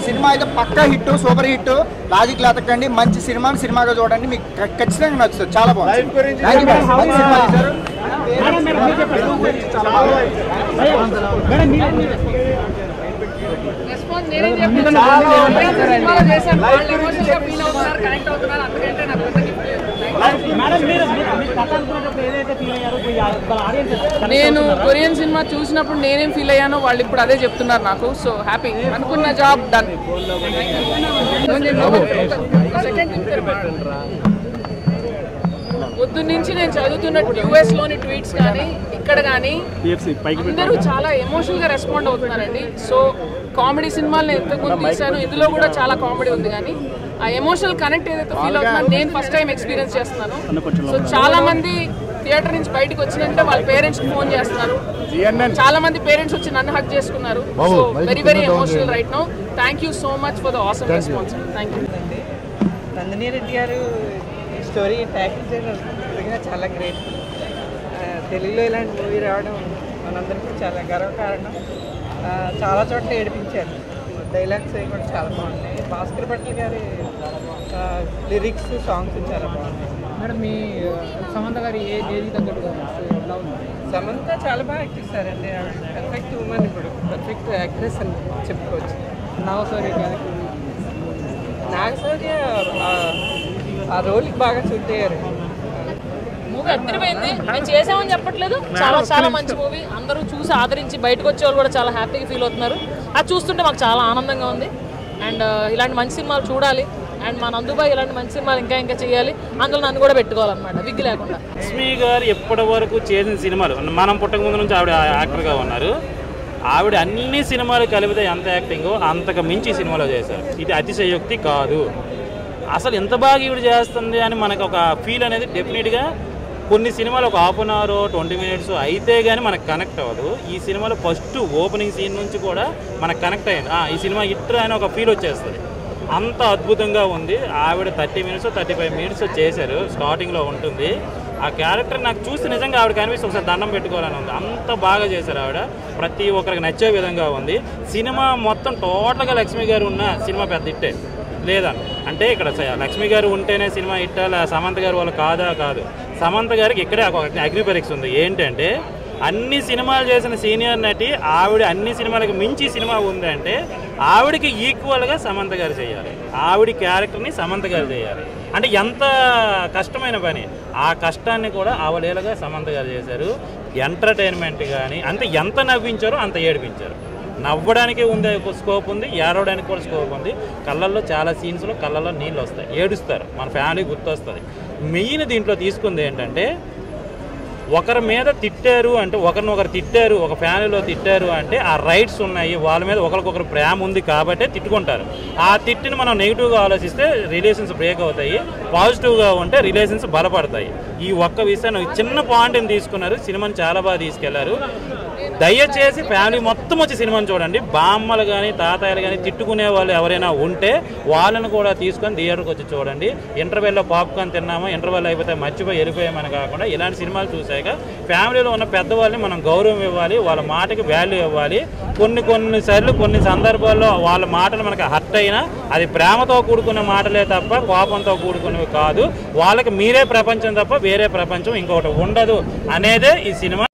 Cinema అయితే పక్కా hit super hit logic లేతకండి మంచి సినిమా సినిమాగా చూడండి మీకు ఖ- ఖచ్చితంగా నచ్చుతుంది చాలా బాగుంది Thank you, guys. మంచి సినిమా తీశారు. తెలుగు గురించి చాలా బాగా రెస్పాన్స్ నేనేం చెప్పాను సినిమాలో చేశాను వాళ్ళు ఎమోషనల్ గా ఫీల్ అవుతున్నారు కనెక్ట్ అవుతున్నారు అందుకంటే నాకు పెద్ద gift లేదు. మేడం మీరు మీరు మీరు కథ అనుకున్నప్పుడు ఏదైతే ఫీల్ అయ్యారో పోయి ఆడియన్స్ నేను కొరియన్ సినిమా చూసినప్పుడు నేనేం ఫీల్ అయ్యానో వాళ్ళు ఇప్పుడు అదే చెప్తున్నారు నాకు సో హ్యాపీ అనుకున్న జాబ్ డన్ పొద్దు నుంచి నేను చదువుతున్న యూఎస్ లోని ట్వీట్స్ కానీ ఇక్కడ కానీ అందరూ చాలా ఎమోషనల్ గా రెస్పాండ్ అవుతున్నారండి సో కామెడీ సినిమాలు ఎంతకు తీశాను ఇందులో కూడా చాలా కామెడీ ఉంది కానీ ఆ ఎమోషనల్ కనెక్ట్ ఏదైతే ఫీల్ అవుతున్నాను నేను ఫస్ట్ టైం ఎక్స్పీరియన్స్ చేస్తున్నాను సో చాలా మంది థియేటర్ నుంచి బయటకు వచ్చినంటే వాళ్ళ పేరెంట్స్ ఫోన్ చేస్తున్నారు చాలా మంది పేరెంట్స్ వచ్చి నన్ను హక్ చేసుకున్నారు so very very emotional right no thank you so much for the awesome response thank you Nandini Reddy garu ఈ స్టోరీ ట్యాకిల్ చేయడం నిజంగా చాలా గ్రేట్ తెలుగులో ఇలాంటి మూవీ రావడం మనందరికీ చాలా గర్వకారణం ఆ, చాలా చోట్ల ఏడిపించారు డైలాగ్స్ అవి కూడా చాలా బాగున్నాయి భాస్కర్ భట్ల గారి లిరిక్స్ సాంగ్స్ చాలా బాగున్నాయి మేడం మీ సమంత గారి ఏ ఏది తగ్గట్టుగా ఎలా ఉంది సమంత చాలా బాగా యాక్ట్ చేశారండి పర్ఫెక్ట్ ఉమెన్ ఇప్పుడు పర్ఫెక్ట్ యాక్ట్రెస్ అని చెప్పుకోవచ్చు నాగసౌరి నాగశౌర్య ఆ- ఆ రోల్కి బాగా సూట్ అయ్యారు మూవీ అద్దరిపోయింది మేము చేసామని చెప్పట్లేదు చాలా చాలా మంచి మూవీ అందరూ చూసి ఆదరించి బయటకు వచ్చే వాళ్ళు కూడా చాలా హ్యాపీగా ఫీల్ అవుతున్నారు అది చూస్తుంటే మాకు చాలా ఆనందంగా ఉంది అండ్ ఇలాంటి మంచి సినిమాలు చూడాలి అండ్ మా నందుబాయ్ ఇలాంటి మంచి సినిమాలు ఇంకా ఇంకా చేయాలి అందులో నన్ను కూడా పెట్టుకోవాలన్నమాట విగ్గు లేకుండా లక్ష్మి గారు ఎప్పటి వరకు చేసిన సినిమాలు మనం పుట్టక ముందు నుంచి ఆవిడ యాక్టర్గా ఉన్నారు ఆవిడ అన్ని సినిమాలు కలిపితే ఎంత యాక్టింగో అంతకు మించి సినిమాలో చేశారు ఇది అతిశయోక్తి కాదు అసలు ఎంత బాగా ఈవిడ చేస్తుంది అని మనకు ఒక ఫీల్ అనేది డెఫినెట్గా కొన్ని సినిమాలు ఒక half an hour twenty minutes అయితే కానీ మనకు కనెక్ట్ అవ్వదు ఈ సినిమాలో ఫస్ట్ ఓపెనింగ్ సీన్ నుంచి కూడా మనకు కనెక్ట్ అయింది ఆ, ఈ సినిమా హిట్ అని ఒక ఫీల్ వచ్చేస్తుంది అంత అద్భుతంగా ఉంది ఆవిడ thirty minutes thirty five minutes చేశారు స్టార్టింగ్లో ఉంటుంది ఆ క్యారెక్టర్ నాకు చూస్తే నిజంగా ఆవిడ కనిపిస్తే ఒకసారి దండం పెట్టుకోవాలని ఉంది అంత బాగా చేశారు ఆవిడ ప్రతి ఒక్కరికి నచ్చే విధంగా ఉంది సినిమా మొత్తం టోటల్గా లక్ష్మి గారు ఉన్న సినిమా పెద్ద హిట్టే లేదా అంటే ఇక్కడ స- లక్ష్మి గారు ఉంటేనే సినిమా హిట్టా లే- సమంత గారు వాళ్ళు కాదా కాదు సమంత గారికి ఇక్కడే ఒక అగ్రిపరీక్ష ఉంది ఏంటంటే అన్ని సినిమాలు చేసిన సీనియర్ నటి ఆవిడ అన్ని సినిమాలకు మించి సినిమా ఉందంటే ఆవిడకి ఈక్వల్గా సమంత గారు చేయాలి ఆవిడ క్యారెక్టర్ని సమంత గారు చేయాలి అంటే ఎంత కష్టమైన పని ఆ కష్టాన్ని కూడా ఆవిడేలుగా సమంత గారు చేశారు ఎంటర్టైన్మెంట్ కానీ అంటే ఎంత నవ్వించారో అంత ఏడిపించారు నవ్వడానికి ఉండే ఒక స్కోప్ ఉంది ఏడవడానికి కూడా స్కోప్ ఉంది కళ్ళల్లో చాలా సీన్స్లో కళ్ళల్లో నీళ్ళు వస్తాయి ఏడుస్తారు మన ఫ్యామిలీ గుర్తొస్తుంది మెయిన్ దీంట్లో తీసుకుంది ఏంటంటే ఒకరి మీద తిట్టారు అంటే ఒకరిని ఒకరు తిట్టారు ఒక ఫ్యామిలీలో తిట్టారు అంటే ఆ రైట్స్ ఉన్నాయి వాళ్ళ మీద ఒకరికొకరు ప్రేమ ఉంది కాబట్టే తిట్టుకుంటారు ఆ తిట్టిని మనం నెగిటివ్గా ఆలోచిస్తే రిలేషన్స్ బ్రేక్ అవుతాయి పాజిటివ్గా ఉంటే రిలేషన్స్ బలపడతాయి ఈ ఒక్క విషయాన్ని చిన్న పాయింట్ని తీసుకున్నారు సినిమాని చాలా బాగా తీసుకెళ్లారు దయచేసి ఫ్యామిలీ మొత్తం వచ్చి సినిమాని చూడండి బామ్మలు కానీ తాతయ్యలు కానీ తిట్టుకునే వాళ్ళు ఎవరైనా ఉంటే వాళ్ళని కూడా తీసుకొని థియేటర్కి వచ్చి చూడండి ఇంటర్వెల్లో పాప్కార్న్ తిన్నామా ఇంటర్వెల్ అయిపోతే మర్చిపోయి వెళ్ళిపోయామని కాకుండా ఇలాంటి సినిమాలు చూసాక ఫ్యామిలీలో ఉన్న పెద్దవాళ్ళని మనం గౌరవం ఇవ్వాలి వాళ్ళ మాటకి వాల్యూ ఇవ్వాలి కొన్ని కొన్ని సార్లు కొన్ని సందర్భాల్లో వాళ్ళ మాటలు మనకు హర్ట్ అయినా అది ప్రేమతో కూడుకున్న మాటలే తప్ప కోపంతో కూడుకున్నవి కాదు వాళ్ళకి మీరే ప్రపంచం తప్ప వేరే ప్రపంచం ఇంకొకటి ఉండదు అనేదే ఈ సినిమా